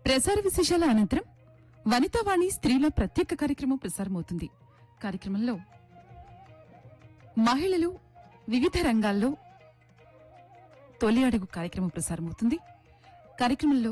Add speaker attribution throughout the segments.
Speaker 1: ప్రసార విశేషాల అనంతరం వనితావాణి స్త్రీల ప్రత్యేక కార్యక్రమం ప్రసారమవుతుంది కార్యక్రమంలో మహిళలు వివిధ రంగాల్లో తొలి అడుగు కార్యక్రమం ప్రసారమవుతుంది కార్యక్రమంలో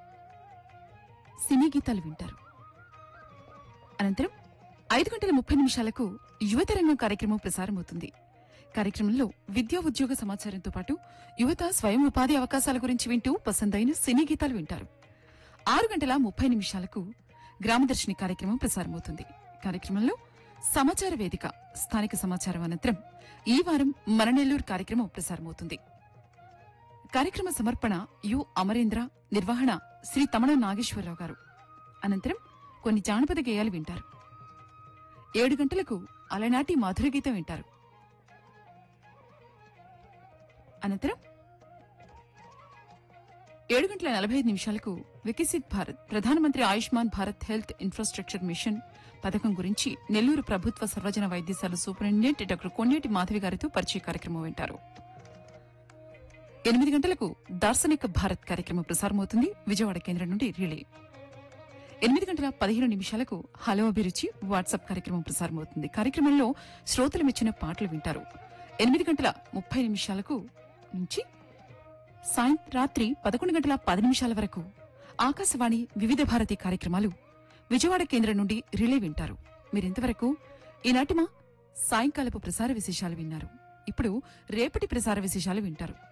Speaker 1: సినీ గీతాలు వింటారు అనంతరం ఐదు గంటల ముప్పై నిమిషాలకు యువత రంగం కార్యక్రమం ప్రసారమవుతుంది కార్యక్రమంలో విద్యా ఉద్యోగ సమాచారంతో పాటు యువత స్వయం ఉపాధి అవకాశాల గురించి వింటూ పసందైన సినీ గీతాలు వింటారు ఆరు గంటల ముప్పై నిమిషాలకు గ్రామదర్శిని కార్యక్రమం ప్రసారమవుతుంది కార్యక్రమంలో సమాచార వేదిక స్థానిక సమాచారం అనంతరం ఈ వారం మన నెల్లూరు కార్యక్రమం ప్రసారమవుతుంది కార్యక్రమ సమర్పణ యు అమరేంద్ర నిర్వహణ శ్రీ తమణ నాగేశ్వరరావు గారు అనంతరం కొన్ని జానపద గేయాలు వింటారు ఏడు గంటలకు అలనాటి మాధుర గీతం వింటారు అనంతరం ఏడు గంటల నలభై ఐదు నిమిషాలకు వికసిత్ భారత్ ప్రధానమంత్రి Ayushman Bharat health infrastructure mission పథకం గురించి నెల్లూరు ప్రభుత్వ సర్వజన వైద్యశాల సూపరింటెండెంట్ డాక్టర్ కొండేటి మాధవి గారితో పరిచయ కార్యక్రమం వింటారు ఎనిమిది గంటలకు దార్శనిక భారత్ కార్యక్రమం ప్రసారమవుతుంది విజయవాడ కేంద్రం నుండి రిలే ఎనిమిది గంటల పదిహేను నిమిషాలకు హలో అభిరుచి వాట్సాప్ కార్యక్రమం ప్రసారమవుతుంది కార్యక్రమంలో శ్రోతలు మెచ్చిన పాటలు వింటారు ఎనిమిది గంటల ముప్పై నిమిషాలకు నుంచి సాయం రాత్రి పదకొండు గంటల పది నిమిషాల వరకు ఆకాశవాణి వివిధ భారతి కార్యక్రమాలు విజయవాడ కేంద్రం నుండి రిలే వింటారు మీరింతవరకు ఈనాటి మా సాయంకాలపు ప్రసార విశేషాలు విన్నారు ఇప్పుడు రేపటి ప్రసార విశేషాలు వింటారు